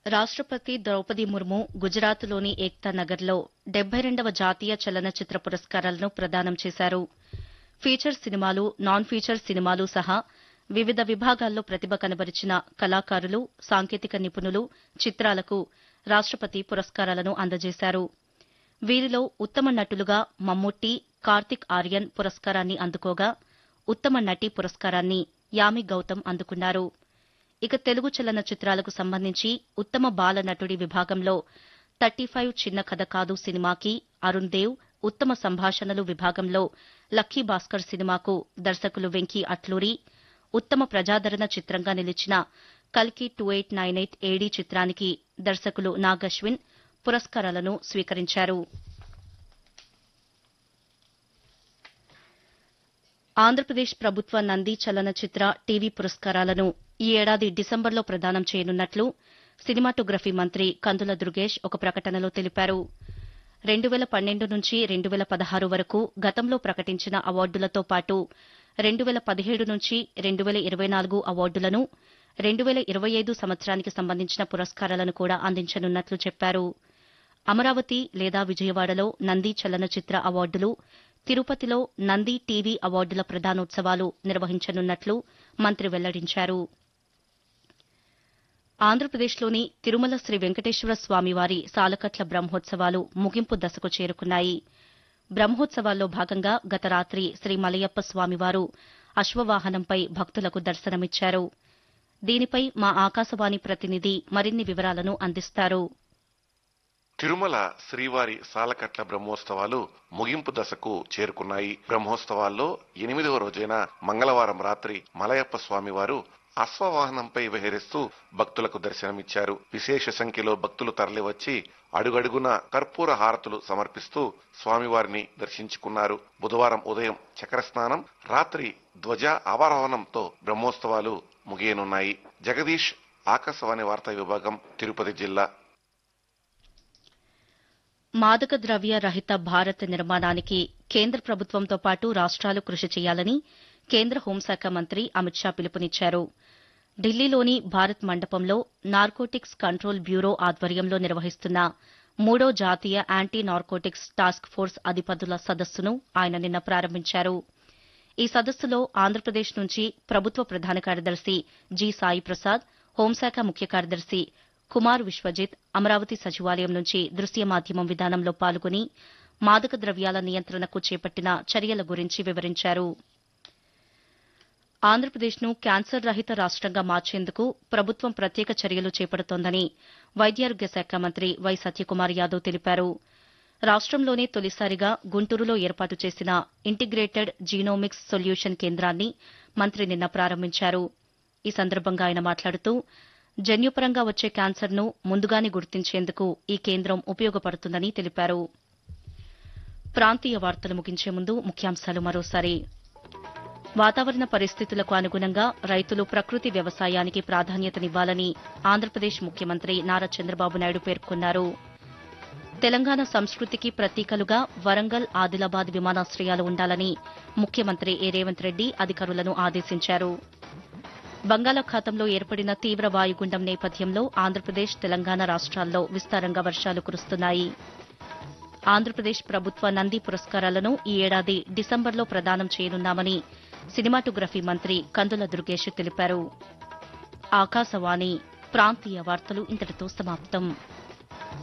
రాష్టపతి ద్రౌపది ముర్ము గుజరాత్లోని ఏక్తా నగర్లో డెబ్బై రెండవ జాతీయ చలనచిత్ర పురస్కారాలను ప్రదానం చేశారు ఫీచర్ సినిమాలు నాన్ ఫీచర్ సినిమాలు సహా వివిధ విభాగాల్లో ప్రతిభ కనబరిచిన కళాకారులు సాంకేతిక నిపుణులు చిత్రాలకు రాష్టపతి పురస్కారాలను అందజేశారు వీరిలో ఉత్తమ నటులుగా మమ్ముట్టి కార్తిక్ ఆర్యన్ పురస్కారాన్ని అందుకోగా ఉత్తమ నటి పురస్కారాన్ని యామి గౌతమ్ అందుకున్నారు ఇక తెలుగు చలన చిత్రాలకు సంబంధించి ఉత్తమ బాల నటుడి విభాగంలో థర్టీ ఫైవ్ చిన్న కథ కాదు సినిమాకి అరుణ్ దేవ్ ఉత్తమ సంభాషణలు విభాగంలో లక్కీ భాస్కర్ సినిమాకు దర్శకులు వెంకీ అట్లూరి ఉత్తమ ప్రజాదరణ చిత్రంగా నిలిచిన కల్కి two eight nine eight AD చిత్రానికి దర్శకులు నాగశ్విన్ పురస్కారాలను స్వీకరించారు ఆంధ్రప్రదేశ్ ప్రభుత్వ నంది చలనచిత్ర టీవీ పురస్కారాలను ఈ ఏడాది డిసెంబర్లో ప్రదానం చేయనున్నట్లు సినిమాటోగ్రఫీ మంత్రి కందుల దుర్గేష్ ఒక ప్రకటనలో తెలిపారు రెండు వేల పన్నెండు నుంచి రెండు వేల పదహారు వరకు గతంలో ప్రకటించిన అవార్డులతో పాటు రెండు వేల పదిహేడు నుంచి రెండు వేల ఇరవై నాలుగు అవార్డులను రెండు వేల ఇరవై ఐదు సంవత్సరానికి సంబంధించిన పురస్కారాలను కూడా అందించనున్నట్లు చెప్పారు అమరావతి లేదా విజయవాడలో నంది చలనచిత్ర అవార్డులు తిరుపతిలో నంది టీవీ అవార్డుల ప్రదానోత్సవాలు నిర్వహించనున్నట్లు మంత్రి వెల్లడించారు ఆంధ్రప్రదేశ్లోని తిరుమల శ్రీ వెంకటేశ్వర స్వామివారి సాలకట్ల బ్రహ్మోత్సవాలు ముగింపు దశకు చేరుకున్నాయి బ్రహ్మోత్సవాల్లో భాగంగా గత రాత్రి శ్రీ మలయప్ప స్వామివారు అశ్వవాహనంపై భక్తులకు దర్శనమిచ్చారు దీనిపై మా ఆకాశవాణి ప్రతినిధి మరిన్ని వివరాలను అందిస్తారు తిరుమల శ్రీవారి సాలకట్ల బ్రహ్మోత్సవాలు ముగింపు దశకు చేరుకున్నాయి బ్రహ్మోత్సవాల్లో ఎనిమిదవ రోజైన మంగళవారం రాత్రి మలయప్ప స్వామివారు అశ్వవాహనంపై విహరిస్తూ భక్తులకు దర్శనమిచ్చారు విశేష సంఖ్యలో భక్తులు తరలివచ్చి అడుగడుగున కర్పూర హారతులు సమర్పిస్తూ స్వామివారిని దర్శించుకున్నారు బుధవారం ఉదయం చక్ర స్నానం రాత్రి ధ్వజ ఆవారోహణంతో బ్రహ్మోత్సవాలు ముగియనున్నాయి జగదీష్ ఆకాశవాణి వార్తా విభాగం తిరుపతి జిల్లా మాదక ద్రవ్య రహిత భారత్ నిర్మాణానికి కేంద్ర ప్రభుత్వంతో పాటు రాష్ట్రాలు కృషి చేయాలని కేంద్ర హోంశాఖ మంత్రి అమిత్ షా పిలుపునిచ్చారు ఢిల్లీలోని భారత్ మండపంలో నార్కోటిక్స్ కంట్రోల్ బ్యూరో ఆధ్వర్యంలో నిర్వహిస్తున్న మూడో జాతీయ యాంటీ నార్కోటిక్స్ టాస్క్ ఫోర్స్ అధిపతుల సదస్సును ఆయన నిన్న ప్రారంభించారు ఈ సదస్సులో ఆంధ్రప్రదేశ్ నుంచి ప్రభుత్వ ప్రధాన కార్యదర్శి జి సాయి ప్రసాద్ హోంశాఖ ముఖ్య కార్యదర్శి కుమార్ విశ్వజిత్ అమరావతి సచివాలయం నుంచి దృశ్య మాధ్యమం విధానంలో పాల్గొని మాదక ద్రవ్యాల నియంత్రణకు చేపట్టిన చర్యల గురించి వివరించారు ఆంధ్రప్రదేశ్ను క్యాన్సర్ రహిత రాష్టంగా మార్చేందుకు ప్రభుత్వం ప్రత్యేక చర్యలు చేపడుతోందని వైద్యారోగ్య శాఖ మంత్రి వై సత్యకుమార్ యాదవ్ తెలిపారు రాష్టంలోనే తొలిసారిగా గుంటూరులో ఏర్పాటు చేసిన ఇంటిగ్రేటెడ్ జీనోమిక్స్ సొల్యూషన్ కేంద్రాన్ని మంత్రి నిన్న ప్రారంభించారు ఈ సందర్భంగా ఆయన మాట్లాడుతూ జన్యుపరంగా వచ్చే క్యాన్సర్ను ముందుగానే గుర్తించేందుకు ఈ కేంద్రం ఉపయోగపడుతుందని తెలిపారు ప్రాంతీయ వార్తలు ముగించే ముందు ముఖ్యాంశాలు మరోసారి వాతావరణ పరిస్థితులకు అనుగుణంగా రైతులు ప్రకృతి వ్యవసాయానికి ప్రాధాన్యతనివ్వాలని ఆంధ్రప్రదేశ్ ముఖ్యమంత్రి నారా చంద్రబాబు నాయుడు పేర్కొన్నారు తెలంగాణ సంస్కృతికి ప్రతీకలుగా వరంగల్ ఆదిలాబాద్ విమానాశ్రయాలు ఉండాలని ముఖ్యమంత్రి ఏ రేవంత్ రెడ్డి అధికారులను ఆదేశించారు బంగాళాఖాతంలో ఏర్పడిన తీవ్ర వాయుగుండం నేపథ్యంలో ఆంధ్రప్రదేశ్ తెలంగాణ రాష్ట్రాల్లో విస్తారంగా వర్షాలు కురుస్తున్నాయి ఆంధ్రప్రదేశ్ ప్రభుత్వ నంది పురస్కారాలను ఈ ఏడాది డిసెంబర్లో ప్రదానం చేయనున్నామని సినిమాటోగ్రఫీ మంత్రి కందుల దుర్గేష్ తెలిపారు ఆకాశవాణి ప్రాంతీయ వార్తలు ఇంతటితో సమాప్తం